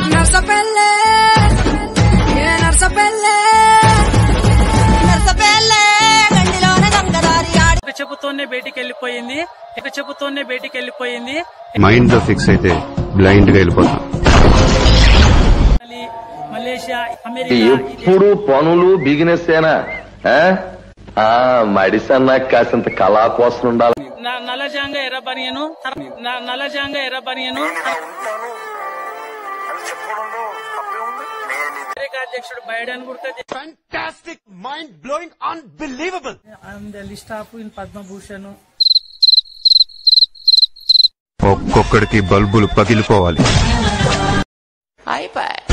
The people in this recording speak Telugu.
నర్సపెల్లే ఏ నర్సపెల్లే నర్సపెల్లే గండిలోన గంగదారి ఆడి ఒక చెప్పుతోనే బయటికి వెళ్ళిపోయింది ఒక చెప్పుతోనే బయటికి వెళ్ళిపోయింది మైండ్ లో ఫిక్స్ అయితే బ్లైండ్ గా వెళ్ళిపోతాం ఇటలీ, మలేషియా అమెరికా ఈ ఎప్పుడు పనులు బిజినెస్ ఏనా ఆ? ఆ మడిసన్నా కాసింత కళా కోసం ఉండాలి న- నల్లజాంగ ఎర్రబనియను న- నల్లజాంగ ఎర్రబనియను అమెరికా అధ్యక్షుడు బైడెన్ కూడా Fantastic, mind blowing, unbelievable. On the list of in Padma Bhushan ఒక్కొక్కడికి బల్బులు పగిలిపోవాలి అయిపోయి